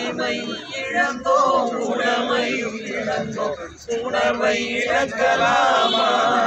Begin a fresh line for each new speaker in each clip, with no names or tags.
உரிமை இழந்தோம் உடமையும் இழந்தோம் உணர்வை இழக்கலாமா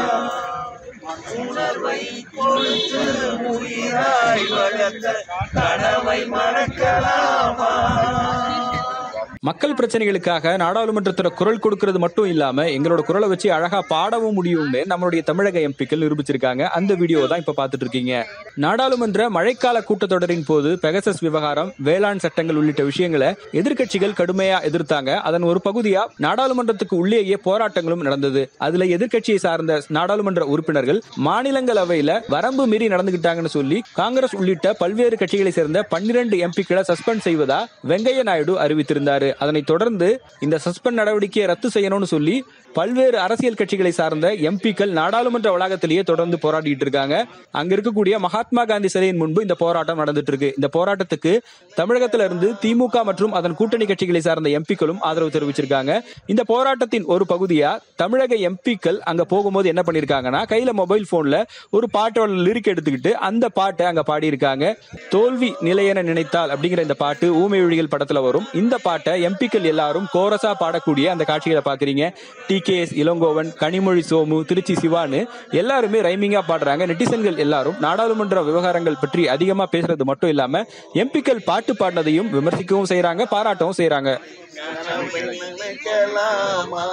உணர்வை கொடுத்து உயிராய் வளர்த்த கனவை மறக்கலாமா
மக்கள் பிரச்சனைகளுக்காக நாடாளுமன்றத்துல குரல் கொடுக்கறது மட்டும் இல்லாம எங்களோட குரலை வச்சு அழகா பாடவும் முடியும்னு நம்மளுடைய தமிழக எம்பிக்கள் நிரூபிச்சிருக்காங்க அந்த வீடியோ தான் இப்ப பாத்துட்டு இருக்கீங்க நாடாளுமன்ற மழைக்கால கூட்டத்தொடரின் போது பெகசஸ் விவகாரம் வேளாண் சட்டங்கள் உள்ளிட்ட விஷயங்களை எதிர்க்கட்சிகள் கடுமையா எதிர்த்தாங்க அதன் ஒரு பகுதியா நாடாளுமன்றத்துக்கு உள்ளேயே போராட்டங்களும் நடந்தது அதுல எதிர்க்கட்சியை சார்ந்த நாடாளுமன்ற உறுப்பினர்கள் மாநிலங்களவையில வரம்பு மீறி நடந்துகிட்டாங்கன்னு சொல்லி காங்கிரஸ் உள்ளிட்ட பல்வேறு கட்சிகளை சேர்ந்த பன்னிரண்டு எம்பிக்களை சஸ்பெண்ட் செய்வதா வெங்கையா நாயுடு அறிவித்திருந்தாரு அதனைத் தொடர்ந்து இந்த சஸ்பெண்ட் நடவடிக்கையை ரத்து செய்யணும்னு சொல்லி பல்வேறு அரசியல் கட்சிகளை சார்ந்த எம்பிக்கள் நாடாளுமன்ற வளாகத்திலேயே தொடர்ந்து போராடிட்டு இருக்காங்க அங்க இருக்கக்கூடிய மகாத்மா காந்தி சிலையின் முன்பு இந்த போராட்டம் நடந்துட்டு இருக்கு இந்த போராட்டத்துக்கு தமிழகத்தில இருந்து திமுக மற்றும் அதன் கூட்டணி கட்சிகளை சார்ந்த எம்பிக்களும் ஆதரவு தெரிவிச்சிருக்காங்க இந்த போராட்டத்தின் ஒரு பகுதியா தமிழக எம்பிக்கள் அங்க போகும்போது என்ன பண்ணிருக்காங்கன்னா கையில மொபைல் போன்ல ஒரு பாட்டோட லிரிக் எடுத்துக்கிட்டு அந்த பாட்டை அங்க பாடியிருக்காங்க தோல்வி நிலையென நினைத்தால் அப்படிங்கிற இந்த பாட்டு ஊமை ஒழிகள் படத்துல வரும் இந்த பாட்டை எம்பிக்கள் எல்லாரும் கோரஸா பாடக்கூடிய அந்த காட்சிகளை பாக்குறீங்க T K S Elangovan Kanimozhi Somu Tiruchi சிவான்னு எல்லாருமே ரைமிங்கா பாடுறாங்க நெட்டிசன்கள் எல்லாரும் நாடாளுமன்ற விவகாரங்கள் பற்றி அதிகமா பேசுறது மட்டும் இல்லாம எம்பிக்கள் பாட்டு பாடினதையும் விமர்சிக்கவும் செய்றாங்க பாராட்டவும் செய்றாங்க
கனவை நினைக்கலாமா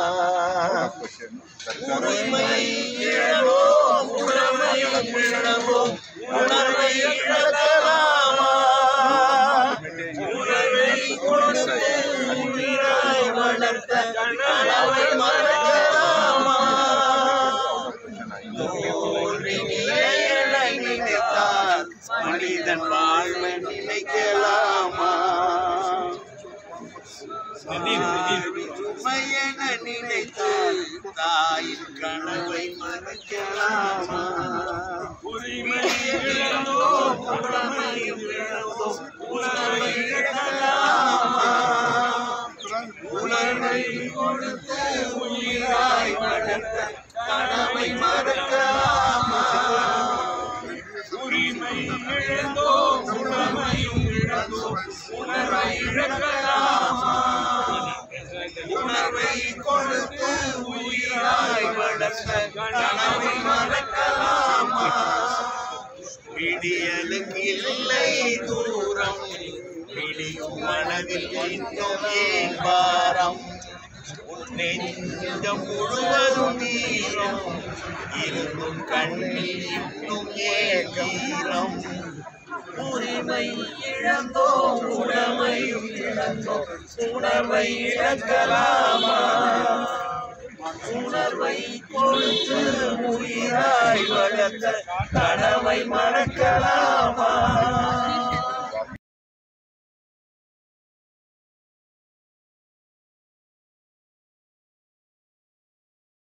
உரிமை இழவோம் உணர்வையும் இழவோம் உணர்வை இழக்கலாமா உணர்வை கொடுத்து உயிராய் வளர்த்த கனவை மறக்கலாமா தோல்வி நிலையென நினைத்தால் மனிதன் வாழ்வை நினைக்கலாமா சுமையென நினைத்தால் தாயின் கனவை மறக்கலாமா உரிமை இழந்தோம் உடமையும் இழந்தோம் உணர்வை இழக்கலாமா உணர்வை கொடுத்து உயிராய் வளர்த்த கனவை மறக்கலாமா உரிமை இழந்தோம் உடமையும் இழந்தோம் உணர்வை இழக்கலாமா உணர்வை கொடுத்து உயிராய் வளர்த்த கனவை மறக்கலாமா விடியலுக்கு இல்லை தூரம் விடியும் மனதில் இன்னும் ஏன் பாரம் உன் நெஞ்சம் முழுவதும் நீரம் இருந்தும் கண்ணில் இன்னும் ஏன் தீரம் உரிமை இழந்தோம் உடமையும் இழந்தோம் உணர்வை இழக்கலாமா உணர்வை கொடுத்து உயிராய் வளர்த்த கனவை மறக்கலாம்